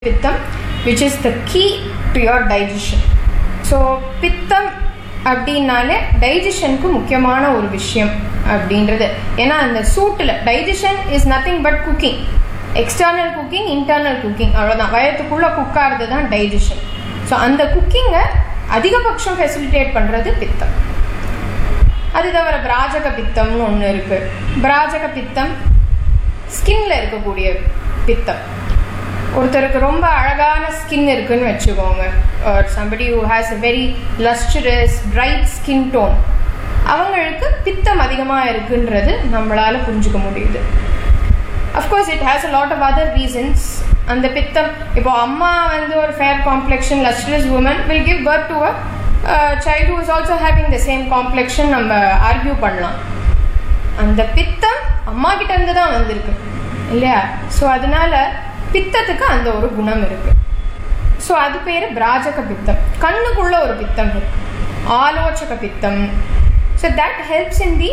பித்தம் which is the key to your digestion so பித்தம் அப்படின்னாலே டைஜஷனுக்கு முக்கியமான ஒரு விஷயம் அப்படின்றது ஏன்னா அந்த சூட்டில் digestion is nothing but cooking external cooking internal cooking அவ்வளோதான் வயத்துக்குள்ளே குக்காகிறது தான் டைஜஷன் ஸோ அந்த குக்கிங்கை அதிகபட்சம் ஃபெசிலிட்டேட் பண்ணுறது பித்தம் அது தவிர பிராஜக பித்தம்னு ஒன்று இருக்குது பிராஜக பித்தம் ஸ்கின்ல இருக்கக்கூடிய பித்தம் ஒருத்தருக்கு ரொம்ப அழகான ஸ்கின் இருக்குன்னு வச்சுக்கோங்க somebody who has a very lustrous bright skin tone அவங்களுக்கு பித்தம் அதிகமாக இருக்குன்றது நம்மளால புரிஞ்சுக்க முடியுது of course it has a lot of other reasons அந்த பித்தம் இப்போ அம்மா வந்து ஒரு fair complexion lustrous woman will give birth to a child who is also having the same complexion நம்ம ஆர்கியூ பண்ணலாம் அந்த பித்தம் அம்மா கிட்ட இருந்து தான் வந்திருக்கு இல்லையா ஸோ அதனால பித்தத்துக்கு அந்த ஒரு குணம் இருக்கு ஸோ அது பேர் பிராஜக பித்தம் கண்ணுக்குள்ள ஒரு பித்தம் இருக்கு ஆலோசக பித்தம் so that helps in the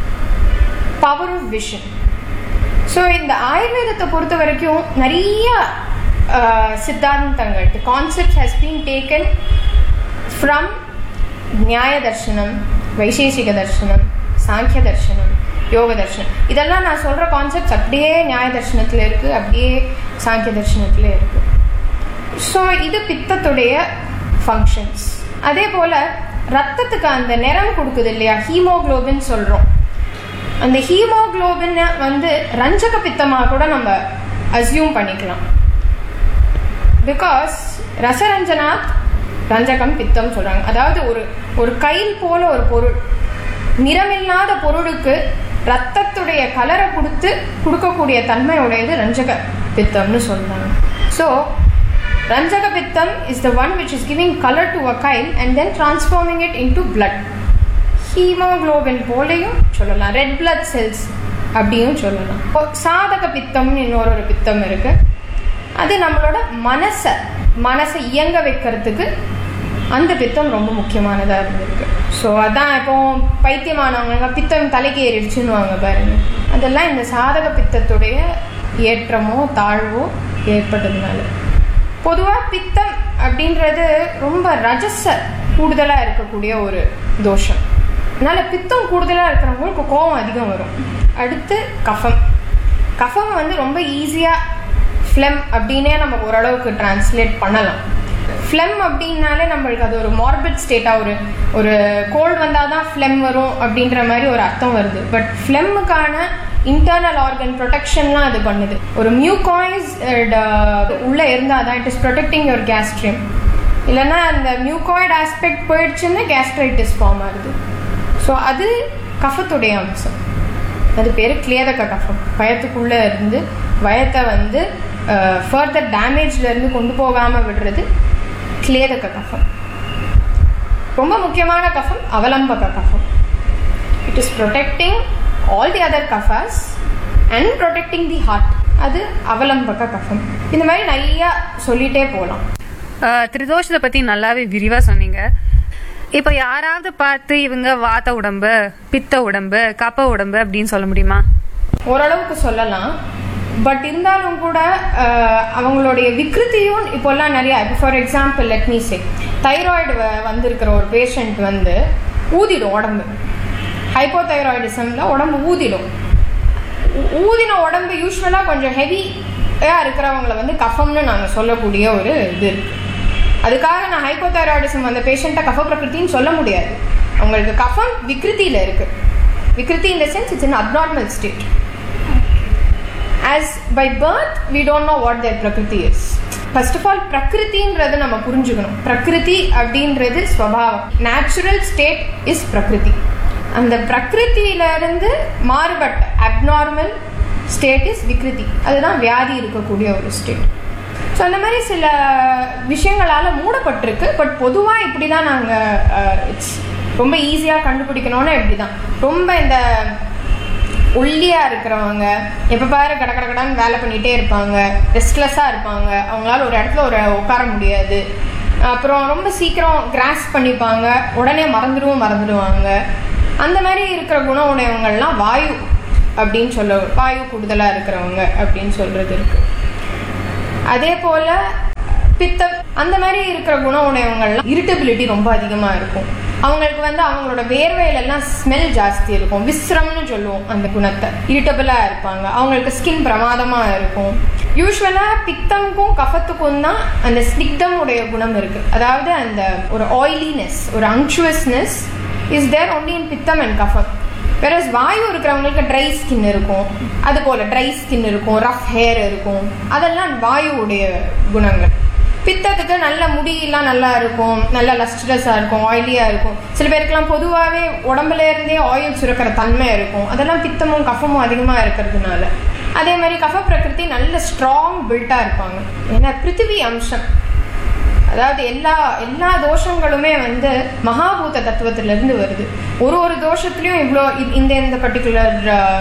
power of vision so இந்த ஆயுர்வேதத்தை பொறுத்த வரைக்கும் நிறைய சித்தாந்தங்கள் concept has been taken from Nyaya தர்ஷனம் வைசேஷிக தர்ஷனம் சாங்கிய தர்ஷனம் யோக தர்ஷனம் இதெல்லாம் நான் சொல்கிற கான்செப்ட்ஸ் அப்படியே நியாய தர்ஷனத்தில் இருக்குது அப்படியே சாங்கிய தர்ஷனத்தில் இருக்குது ஸோ இது பித்தத்துடைய ஃபங்க்ஷன்ஸ் அதே போல் ரத்தத்துக்கு அந்த நிறம் கொடுக்குது இல்லையா ஹீமோக்ளோபின் சொல்கிறோம் அந்த ஹீமோக்ளோபினை வந்து ரஞ்சக பித்தமாக கூட நம்ம அசியூம் பண்ணிக்கலாம் பிகாஸ் ரசரஞ்சனாத் ரஞ்சகம் பித்தம் சொல்கிறாங்க அதாவது ஒரு ஒரு கையில் போல ஒரு பொருள் நிறமில்லாத பொருளுக்கு ரத்தத்துடைய கலரை கொடுத்து கொடுக்கக்கூடிய தன்மையுடையது ரஞ்சக பித்தம்னு சொல்றாங்க ஸோ ரஞ்சக பித்தம் is the one which is giving colour to a chyle and then transforming it into blood haemoglobin போலையும் சொல்லலாம் ரெட் பிளட் செல்ஸ் அப்படியும் சொல்லலாம் சாதக பித்தம்னு இன்னொரு ஒரு பித்தம் இருக்கு அது நம்மளோட மனசை மனசை இயங்க வைக்கிறதுக்கு அந்த பித்தம் ரொம்ப முக்கியமானதாக இருந்திருக்கு ஸோ அதான் இப்போ பைத்தியமானவங்க பித்தம் தலைக்கு ஏறிடுச்சுன்னு பாருங்க அதெல்லாம் இந்த சாதக பித்தத்துடைய ஏற்றமோ தாழ்வோ ஏற்பட்டதுனால பொதுவாக பித்தம் அப்படின்றது ரொம்ப ரஜச கூடுதலாக இருக்கக்கூடிய ஒரு தோஷம் அதனால பித்தம் கூடுதலாக இருக்கிறவங்களுக்கு கோபம் அதிகம் வரும் அடுத்து கஃபம் கஃபம் வந்து ரொம்ப ஈஸியாக ஃப்ளெம் அப்படின்னே நம்ம ஓரளவுக்கு டிரான்ஸ்லேட் பண்ணலாம் ஃப்ளெம் அப்படின்னாலே நம்மளுக்கு அது ஒரு மார்பிட் ஸ்டேட்டாக ஒரு ஒரு கோல்டு வந்தால் தான் ஃப்ளெம் வரும் அப்படின்ற மாதிரி ஒரு அர்த்தம் வருது பட் ஃப்ளெம்முக்கான இன்டர்னல் ஆர்கன் ப்ரொடெக்ஷன்லாம் அது பண்ணுது ஒரு மியூகாய்ஸ் உள்ளே இருந்தால் தான் it is protecting your gastrium இல்லைன்னா அந்த மியூகாய்டு ஆஸ்பெக்ட் போயிடுச்சுன்னா கேஸ்ட்ரைட்டிஸ் ஃபார்ம் ஆகுது ஸோ அது கஃபத்துடைய அம்சம் அது பேர் கிளியதக்க கஃபம் வயத்துக்குள்ளே இருந்து வயத்தை வந்து ஃபர்தர் டேமேஜ்லேருந்து கொண்டு போகாமல் விடுறது கிளியதக்க கஃபம் ரொம்ப முக்கியமான கஃபம் அவலம்பக கஃபம் it is protecting all the other kaphas and protecting the heart அது அவலம்பக கஃபம் இந்த மாதிரி நிறையா சொல்லிட்டே போகலாம் திரிதோஷத்தை பற்றி நல்லாவே விரிவாக சொன்னீங்க இப்போ யாராவது பார்த்து இவங்க வாத்த உடம்பு பித்த உடம்பு கப்ப உடம்பு அப்படின்னு சொல்ல முடியுமா ஓரளவுக்கு சொல்லலாம் பட் இருந்தாலும் கூட அவங்களுடைய விக்ருத்தியும் இப்போல்லாம் நிறையா இப்போ for example let me say thyroid வந்திருக்கிற ஒரு பேஷண்ட் வந்து ஊதிடும் உடம்பு ஹைப்போதைராய்டிசமில் உடம்பு ஊதிடும் ஊதின உடம்பு யூஸ்வலாக கொஞ்சம் ஹெவியாக இருக்கிறவங்கள வந்து கஃபம்னு நாங்கள் சொல்லக்கூடிய ஒரு இது இருக்குது அதுக்காக நான் ஹைப்போதைராய்டிசம் அந்த பேஷண்ட்டை கஃப பிரகிருத்தின்னு சொல்ல முடியாது அவங்களுக்கு கஃபம் விக்ருத்தியில் இருக்கு விக்ருதி in the sense it's in abnormal state as by birth we don't know what their prakriti is first of all பிரகிருதின்றது நம்ம புரிஞ்சுக்கணும் பிரகிருதி அப்படின்றது ஸ்வபாவம் நேச்சுரல் ஸ்டேட் இஸ் பிரகிருதி அந்த பிரகிருத்தியிலிருந்து மாறுபட்ட அப்நார்மல் ஸ்டேட் இஸ் விக்ருதி அதுதான் வியாதி இருக்கக்கூடிய ஒரு ஸ்டேட் ஸோ அந்த மாதிரி சில விஷயங்களால் மூடப்பட்டிருக்கு பட் பொதுவாக இப்படி தான் நாங்கள் இட்ஸ் ரொம்ப ஈஸியாக கண்டுபிடிக்கணும்னா இப்படி தான் ரொம்ப இந்த ஒல்லியாக இருக்கிறவங்க எப்போ பாரு கட கட கடன்னு வேலை பண்ணிகிட்டே இருப்பாங்க ரெஸ்ட்லெஸ்ஸாக இருப்பாங்க அவங்களால ஒரு இடத்துல ஒரு உட்கார முடியாது அப்புறம் ரொம்ப சீக்கிரம் கிராஸ் பண்ணிப்பாங்க உடனே மறந்துடுவோம் மறந்துடுவாங்க அந்த மாதிரி இருக்கிற குணம் உடையவங்கள்லாம் வாயு அப்படின்னு சொல்ல வாயு கூடுதலாக இருக்கிறவங்க அப்படின்னு சொல்கிறது இருக்குது அதே போல பித்தம் அந்த மாதிரி இருக்கிற குணம் உடையவங்கள்லாம் இரிட்டபிலிட்டி ரொம்ப அதிகமா இருக்கும் அவங்களுக்கு வந்து அவங்களோட வேர்வையில எல்லாம் ஸ்மெல் ஜாஸ்தி இருக்கும் விஸ்ரம்னு சொல்லுவோம் அந்த குணத்தை இரிட்டபிளா இருப்பாங்க அவங்களுக்கு ஸ்கின் பிரமாதமா இருக்கும் யூஸ்வலா பித்தம்க்கும் கஃபத்துக்கும் தான் அந்த ஸ்னிக்தம் உடைய குணம் இருக்கு அதாவது அந்த ஒரு ஆயிலினஸ் ஒரு அங்சுவஸ்னஸ் இஸ் தேர் ஒன்லி இன் பித்தம் அண்ட் கஃபம் வேறஸ் வாயு இருக்கிறவங்களுக்கு ட்ரை ஸ்கின் இருக்கும் அது போல ட்ரை ஸ்கின் இருக்கும் ரஃப் ஹேர் இருக்கும் அதெல்லாம் வாயுவுடைய குணங்கள் பித்தத்துக்கு நல்ல முடியெல்லாம் நல்லா இருக்கும் நல்ல லஸ்ட்ரஸாக இருக்கும் ஆயிலியாக இருக்கும் சில பேருக்குலாம் பொதுவாகவே உடம்புல இருந்தே ஆயில் சுரக்கிற தன்மை இருக்கும் அதெல்லாம் பித்தமும் கஃபமும் அதிகமாக இருக்கிறதுனால அதே மாதிரி கஃப பிரகிருதி நல்ல ஸ்ட்ராங் பில்ட்டாக இருப்பாங்க ஏன்னா பிருத்திவி அம்சம் அதாவது எல்லா எல்லா தோஷங்களுமே வந்து மகாபூத தத்துவத்திலிருந்து வருது ஒரு ஒரு தோஷத்துலயும் இவ்வளோ இ- இந்த இந்த பர்டிகுலர்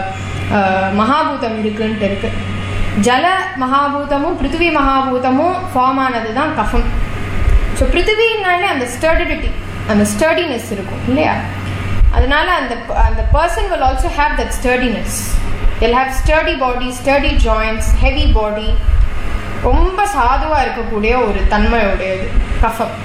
மகாபூதம் இருக்குன்ட்டு இருக்கு ஜல மகாபூதமும் பிருத்திவி மகாபூதமும் ஃபார்ம் ஆனது தான் கஃபம் ஸோ பிருத்திவினாலே அந்த ஸ்டர்டிடிட்டி அந்த ஸ்டர்டினஸ் இருக்கும் இல்லையா அதனால அந்த அந்த person will also have that sturdiness will have sturdy body sturdy joints heavy body ரொம்ப சாதுவா இருக்கக்கூடிய ஒரு தன்மையுடையது கஃபம்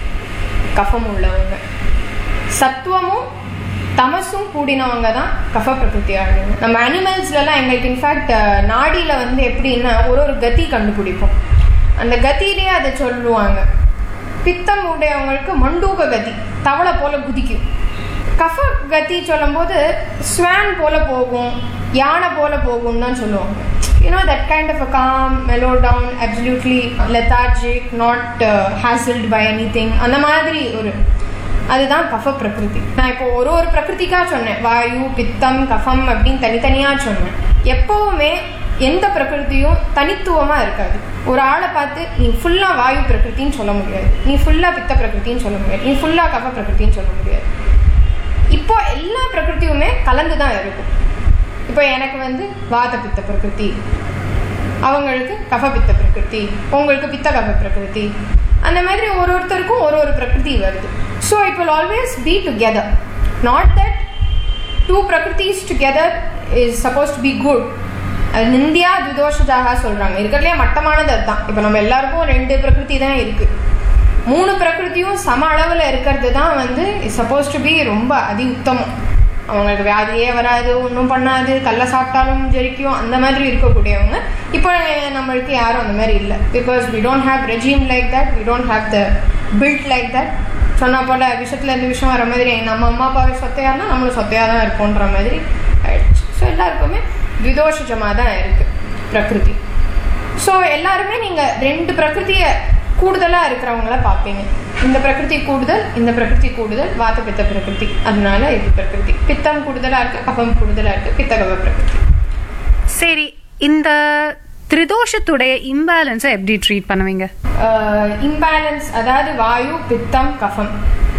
கஃபம் உள்ளவங்க சத்துவமும் தமசும் கூடினவங்க தான் கஃப பிரகிருதி ஆடுங்க நம்ம அனிமல்ஸ்லலாம் எங்களுக்கு இன்ஃபேக்ட் நாடியில வந்து எப்படின்னா ஒரு ஒரு கதி கண்டுபிடிப்போம் அந்த கதியிலேயே அதை சொல்லுவாங்க பித்தம் உடையவங்களுக்கு மண்டூக கதி தவளை போல குதிக்கும் கஃப கதி சொல்லும்போது ஸ்வான் போல போகும் யானை போல போகும் தான் சொல்லுவாங்க you know that kind of a calm mellow down absolutely lethargic not hassled by any அந்த மாதிரி ஒரு அதுதான் கஃப பிரகிருதி நான் இப்போ ஒரு ஒரு பிரகிருதிக்காக சொன்னேன் வாயு பித்தம் கஃபம் அப்படின்னு தனித்தனியா சொன்னேன் எப்பவுமே எந்த பிரகிருதியும் தனித்துவமா இருக்காது ஒரு ஆளை பார்த்து நீ ஃபுல்லா வாயு பிரகிருத்தின்னு சொல்ல முடியாது நீ ஃபுல்லா பித்த பிரகிருத்தின்னு சொல்ல முடியாது நீ ஃபுல்லா கஃப பிரகிருத்தின்னு சொல்ல முடியாது இப்போ எல்லா பிரகிருதியுமே கலந்து தான் இருக்கும் இப்போ எனக்கு வந்து வாத பித்த பிரகிருதி அவங்களுக்கு கஃப பித்த பிரகிருதி உங்களுக்கு பித்த கஃப பிரகிருதி அந்த மாதிரி ஒரு ஒருத்தருக்கும் ஒரு ஒரு பிரகிருதி வருது so it will always be together not that two prakritis together is suppose to be good அது நிந்தியா துதோஷஜாக சொல்றாங்க இருக்கிறதுலே மட்டமானது அதுதான் இப்போ நம்ம எல்லாருக்கும் ரெண்டு பிரகிருதி தான் இருக்கு மூணு பிரகிருதியும் சம அளவில் இருக்கிறது தான் வந்து சப்போஸ் டு பி ரொம்ப அதி உத்தமம் அவங்களுக்கு வியாதியே வராது ஒன்றும் பண்ணாது கல்ல சாப்பிட்டாலும் ஜெரிக்கும் அந்த மாதிரி இருக்கக்கூடியவங்க இப்போ நம்மளுக்கு யாரும் அந்த மாதிரி இல்லை because we don't have regime like that we don't have the build like that சொன்னா போல விஷயத்துல இருந்து விஷயம் வர மாதிரி நம்ம அம்மா அப்பாவை சொத்தையா இருந்தால் நம்மளும் சொத்தையாக தான் இருப்போன்ற மாதிரி ஆயிடுச்சு ஸோ எல்லாருக்குமே விதோஷஜமாக தான் இருக்கு பிரகிருதி ஸோ எல்லாருமே நீங்கள் ரெண்டு பிரகிருதியை கூடுதலாக இருக்கிறவங்கள பார்ப்பீங்க இந்த பிரகிருதி கூடுதல் இந்த பிரகிருதி கூடுதல் வாத பித்த பிரகிருதி அதனால இது பிரகிருதி பித்தம் கூடுதலாக இருக்கு கபம் கூடுதலாக இருக்கு பித்தகவ பிரகிருதி சரி இந்த திரிதோஷத்துடைய இம்பேலன்ஸை எப்படி ட்ரீட் பண்ணுவீங்க இம்பேலன்ஸ் அதாவது வாயு பித்தம் கஃபம்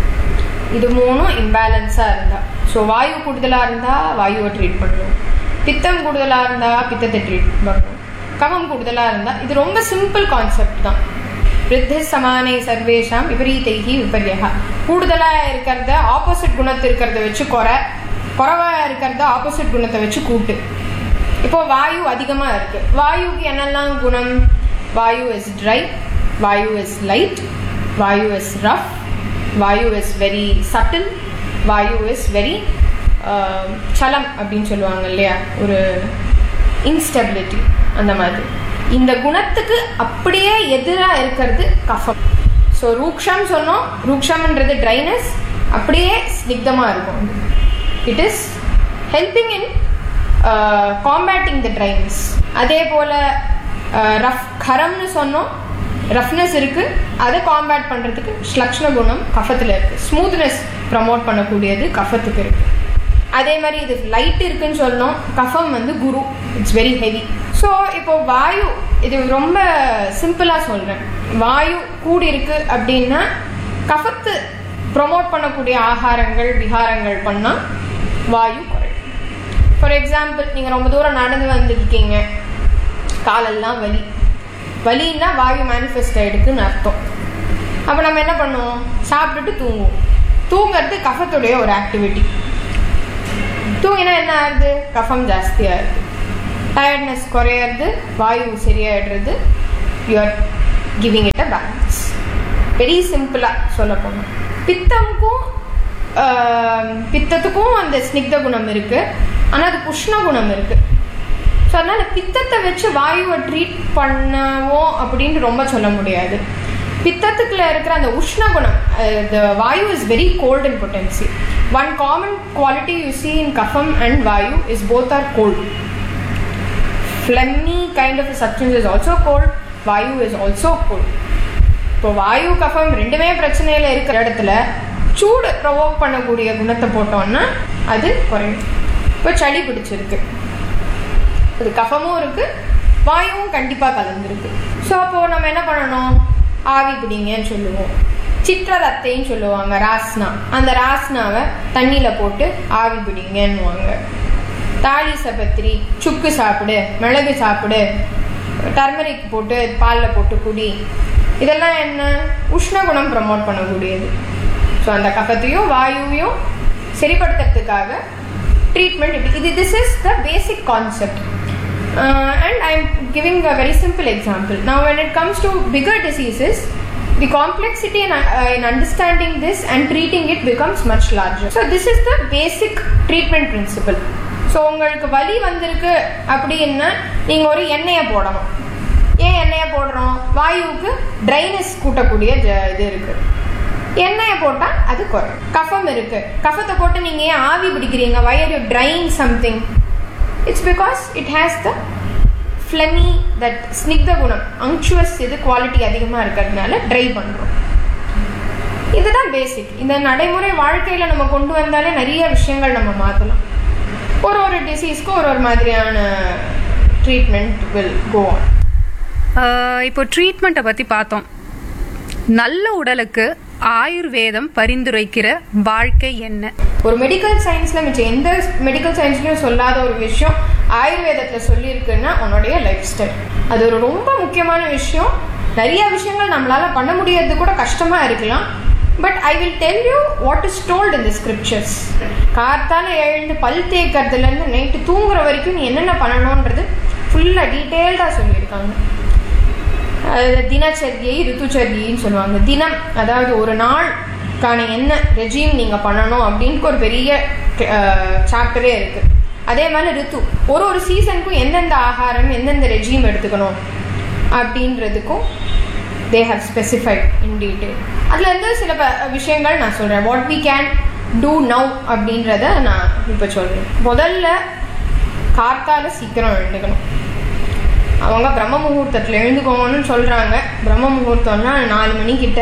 இது மூணும் இம்பேலன்ஸாக இருந்தா ஸோ வாயு கூடுதலாக இருந்தால் வாயுவை ட்ரீட் பண்ணுவோம் பித்தம் கூடுதலாக இருந்தால் பித்தத்தை ட்ரீட் பண்ணுவோம் கஃபம் கூடுதலாக இருந்தால் இது ரொம்ப சிம்பிள் கான்செப்ட் தான் விருத்தி சமானை சர்வேஷாம் விபரீதைகி விபர்யா கூடுதலாக இருக்கிறத ஆப்போசிட் குணத்து இருக்கிறத வச்சு குறை குறைவா இருக்கிறத ஆப்போசிட் குணத்தை வச்சு கூட்டு இப்போ வாயு அதிகமா இருக்கு வாயுக்கு என்னெல்லாம் குணம் வாயு இஸ் ட்ரை வாயு இஸ் லைட் வாயு இஸ் ரஃப் வாயு இஸ் வெரி சட்டில் வாயு இஸ் வெரி சலம் அப்படின்னு சொல்லுவாங்க இல்லையா ஒரு இன்ஸ்டெபிலிட்டி அந்த மாதிரி இந்த குணத்துக்கு அப்படியே எதிராக இருக்கிறது கஃபம் ஸோ ரூக்ஷம் சொன்னோம் ரூக்ஷம்ன்றது ட்ரைனஸ் அப்படியே ஸ்னிக்தமாக இருக்கும் it is helping in combating the dryness அதே போல் ரஃப் கரம்னு சொன்னோம் ரஃப்னஸ் இருக்கு அதை காம்பேட் பண்ணுறதுக்கு ஸ்லக்ஷ்ண குணம் கஃபத்தில் இருக்கு ஸ்மூத்னஸ் ப்ரமோட் பண்ணக்கூடியது கஃபத்துக்கு இருக்கு அதே மாதிரி இது லைட் இருக்குன்னு சொன்னோம் கஃபம் வந்து குரு இட்ஸ் வெரி ஹெவி ஸோ இப்போ வாயு இது ரொம்ப சிம்பிளாக சொல்கிறேன் வாயு கூடி இருக்கு அப்படின்னா கஃபத்து ப்ரொமோட் பண்ணக்கூடிய ஆகாரங்கள் விகாரங்கள் பண்ணால் வாயு குறையும் ஃபார் எக்ஸாம்பிள் நீங்கள் ரொம்ப தூரம் நடந்து வந்துருக்கீங்க காலெல்லாம் வலி வலின்னா வாயு மேனிஃபெஸ்ட் ஆயிடுக்குன்னு அர்த்தம் அப்போ நம்ம என்ன பண்ணுவோம் சாப்பிட்டுட்டு தூங்குவோம் தூங்குறது கஃபத்துடைய ஒரு ஆக்டிவிட்டி தூங்கினா என்ன ஆகுது கஃபம் ஜாஸ்தியாக இருக்குது டயர்ட்னஸ் குறையிறது வாயு சரியாயிடுறது you are giving it a balance very சிம்பிளாக சொல்ல போனோம் பித்தமுக்கும் ஆஹ், பித்தத்துக்கும் அந்த ஸ்னிக்த குணம் இருக்கு ஆனால் அது உஷ்ண குணம் இருக்கு ஸோ அதனால பித்தத்தை வச்சு வாயுவை ட்ரீட் பண்ணவும் அப்படின்னு ரொம்ப சொல்ல முடியாது பித்தத்துக்குள்ள இருக்கிற அந்த உஷ்ண குணம் the vayu is very cold in potency one common quality you see in kapha and vayu is both are cold phlegmy kind of a substance is also cold vayu is also cold இப்போ வாயு கஃபம் ரெண்டுமே பிரச்சனையில இருக்கிற இடத்துல சூடு ப்ரொவோக் பண்ணக்கூடிய குணத்தை போட்டோம்னா அது குறையும் இப்போ சளி பிடிச்சிருக்கு அது கஃபமும் இருக்கு வாயுவும் கண்டிப்பா கலந்துருக்கு ஸோ அப்போ நம்ம என்ன பண்ணணும் ஆவி பிடிங்கன்னு சொல்லுவோம் சிற்றரத்தைன்னு சொல்லுவாங்க ராஸ்னா அந்த ராஸ்னாவை தண்ணியில போட்டு ஆவி பிடிங்கன்னுவாங்க தாலி சபத்திரி சுக்கு சாப்பிடு மிளகு சாப்பிடு டர்மரிக் போட்டு பாலில் போட்டு குடி இதெல்லாம் என்ன உஷ்ண குணம் ப்ரமோட் பண்ணக்கூடியது ஸோ அந்த கஃபத்தையும் வாயுவையும் சரிப்படுத்துறதுக்காக ட்ரீட்மெண்ட் இப்படி இது this is the basic concept and I am giving a very simple example now when it comes to bigger diseases the complexity in, uh, in understanding this and treating it becomes much larger. So this is the basic treatment principle. So உங்களுக்கு வலி வந்திருக்கு அப்படின்னா நீங்கள் ஒரு எண்ணெயை போடணும் ஏன் எண்ணெயை போடுறோம் வாயுவுக்கு ட்ரைனஸ் கூட்டக்கூடிய ஜ- இது இருக்கு எண்ணெயை போட்டால் அது குறையும் கஃபம் இருக்கு கஃபத்தை போட்டு நீங்கள் ஏன் ஆவி பிடிக்கிறீங்க why are you trying something it's because it has the phlegmy that snigdha gunam unctuous இது குவாலிட்டி அதிகமாக இருக்கிறதுனால ட்ரை பண்ணுறோம் இதுதான் பேசிக் இந்த நடைமுறை வாழ்க்கையில் நம்ம கொண்டு வந்தாலே நிறைய விஷயங்கள் நம்ம மாற்றலாம் ஒரு ஒரு டிசீஸ்க்கு ஒரு ஒரு மாதிரியான treatment will go on ah இப்போ ட்ரீட்மெண்ட்டை பற்றி பார்த்தோம் நல்ல உடலுக்கு ஆயுர்வேதம் பரிந்துரைக்கிற வாழ்க்கை என்ன ஒரு மெடிக்கல் சயின்ஸ்ல மிச்சம் எந்த மெடிக்கல் சயின்ஸ்லயும் சொல்லாத ஒரு விஷயம் ஆயுர்வேதத்துல சொல்லியிருக்குன்னா உன்னுடைய லைஃப் ஸ்டைல் அது ஒரு ரொம்ப முக்கியமான விஷயம் நிறைய விஷயங்கள் நம்மளால பண்ண முடியாது கூட கஷ்டமா இருக்கலாம் but I will tell you what is told in the scriptures காத்தால எழுந்து பல் தேய்க்கிறதுலேருந்து நைட்டு தூங்குற வரைக்கும் நீ என்னென்ன பண்ணணுன்றது ஃபுல்லாக டீட்டெயில்டாக சொல்லியிருக்காங்க அது தினச்சரியை ரித்துச்சரியின்னு சொல்லுவாங்க தினம் அதாவது ஒரு நாளுக்கான என்ன ரெஜிம் நீங்கள் பண்ணணும் அப்படின்ட்டு ஒரு பெரிய சாப்டரே இருக்குது அதே மாதிரி ரித்து ஒரு ஒரு சீசனுக்கும் எந்தெந்த ஆகாரம் எந்தெந்த ரெஜிம் எடுத்துக்கணும் அப்படின்றதுக்கும் they have specified in detail அதுலேருந்து சில ப- விஷயங்கள் நான் சொல்கிறேன் what we can do now அப்படின்றத நான் இப்போ சொல்கிறேன் முதல்ல காத்தால சீக்கிரம் எழுந்துக்கணும் அவங்க பிரம்ம முகூர்த்தத்தில் எழுந்துக்கோங்கன்னு சொல்கிறாங்க பிரம்ம முகூர்த்தம்னா நாலு மணிக்கிட்ட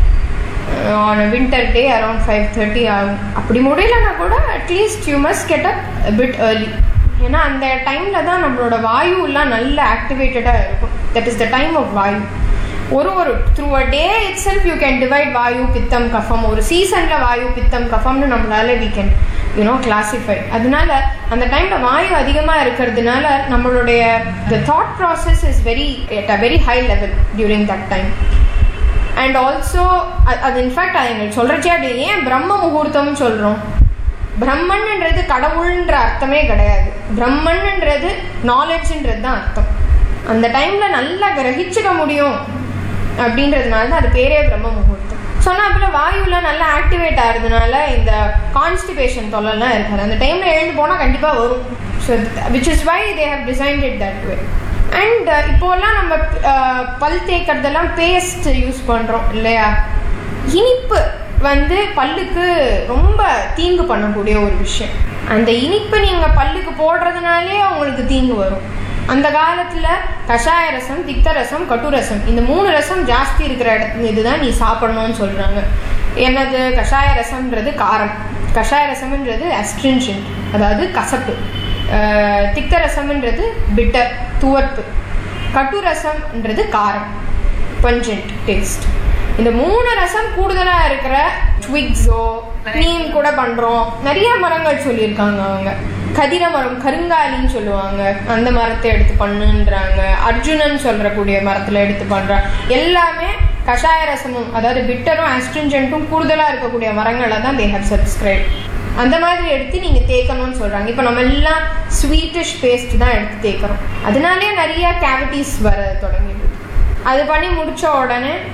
on winter day around five thirty ஆகும் அப்படி முடியலன்னா கூட at least you must get up bit early ஏன்னா அந்த டைமில் தான் நம்மளோட வாயுலாம் நல்ல ஆக்டிவேட்டடாக இருக்கும் that is the time of vayu ஒரு ஒரு through a day itself you can divide vayu pitta kapha ஒரு சீசனில் வாயு பித்தம் கஃபம்னு நம்மளால we can யூனோ கிளாசிஃபை அதனால அந்த டைமில் வாயு அதிகமாக இருக்கிறதுனால நம்மளுடைய the thought process is very at a very high level during that time and also அது இன்ஃபேக்ட் அது எங்களுக்கு சொல்கிறச்சே அப்படி ஏன் பிரம்ம முகூர்த்தம்னு சொல்கிறோம் பிரம்மன்ன்றது கடவுள்ன்ற அர்த்தமே கிடையாது பிரம்மன்ன்றது நாலேஜ்ன்றது தான் அர்த்தம் அந்த டைமில் நல்லா கிரகிச்சுக்க முடியும் அப்படின்றதுனால தான் அது பேரே பிரம்ம முகூர்த்தம் சொன்னா போல வாயுல நல்லா ஆக்டிவேட் ஆகிறதுனால இந்த கான்ஸ்டிபேஷன் தொல்லைலாம் இருக்காது அந்த டைமில் எழுந்து போனால் கண்டிப்பாக வரும் so which is why they have designed that way and இப்போல்லாம் நம்ம அஹ், பல் தேய்க்கிறதெல்லாம் பேஸ்ட் யூஸ் பண்ணுறோம் இல்லையா இனிப்பு வந்து பல்லுக்கு ரொம்ப தீங்கு பண்ணக்கூடிய ஒரு விஷயம் அந்த இனிப்பு நீங்கள் பல்லுக்கு போடுறதுனாலே உங்களுக்கு தீங்கு வரும் அந்த காலத்தில் கஷாய ரசம் திக்த ரசம் கட்டு ரசம் இந்த மூணு ரசம் ஜாஸ்தி இருக்கிற இடத்துல இதுதான் நீ சாப்பிடணும்னு சொல்கிறாங்க என்னது கஷாய ரசம்ன்றது காரம் கஷாய ரசம்ன்றது அஸ்ட்ரின்ஷன்ட் அதாவது கசப்பு அஹ், திக்த ரசம்ன்றது பிட்டர் துவர்ப்பு கட்டு ரசம்ன்றது காரம் பஞ்சன்ட் டேஸ்ட் இந்த மூணு ரசம் கூடுதலா இருக்கிற ட்விக்ஸோ நீம் கூட பண்றோம் நிறைய மரங்கள் சொல்லியிருக்காங்க அவங்க கதிர மரம் கருங்காலின்னு சொல்லுவாங்க அந்த மரத்தை எடுத்து பண்ணுன்றாங்க அர்ஜுனன் சொல்றக்கூடிய மரத்துல எடுத்து பண்றாங்க எல்லாமே கஷாய ரசமும் அதாவது பிட்டரும் ஆஸ்ட்ரிஞ்சன்ட்டும் கூடுதலா இருக்கக்கூடிய மரங்களை தான் தே ஹவ் சப்ஸ்கிரைப் அந்த மாதிரி எடுத்து நீங்க தேய்க்கணும்னு சொல்றாங்க இப்போ நம்ம எல்லாம் ஸ்வீட்டிஷ் பேஸ்ட் தான் எடுத்து தேய்க்கிறோம் அதனாலே நிறைய கேவிட்டிஸ் வர தொடங்கிடுது அது பண்ணி முடிச்ச உடனே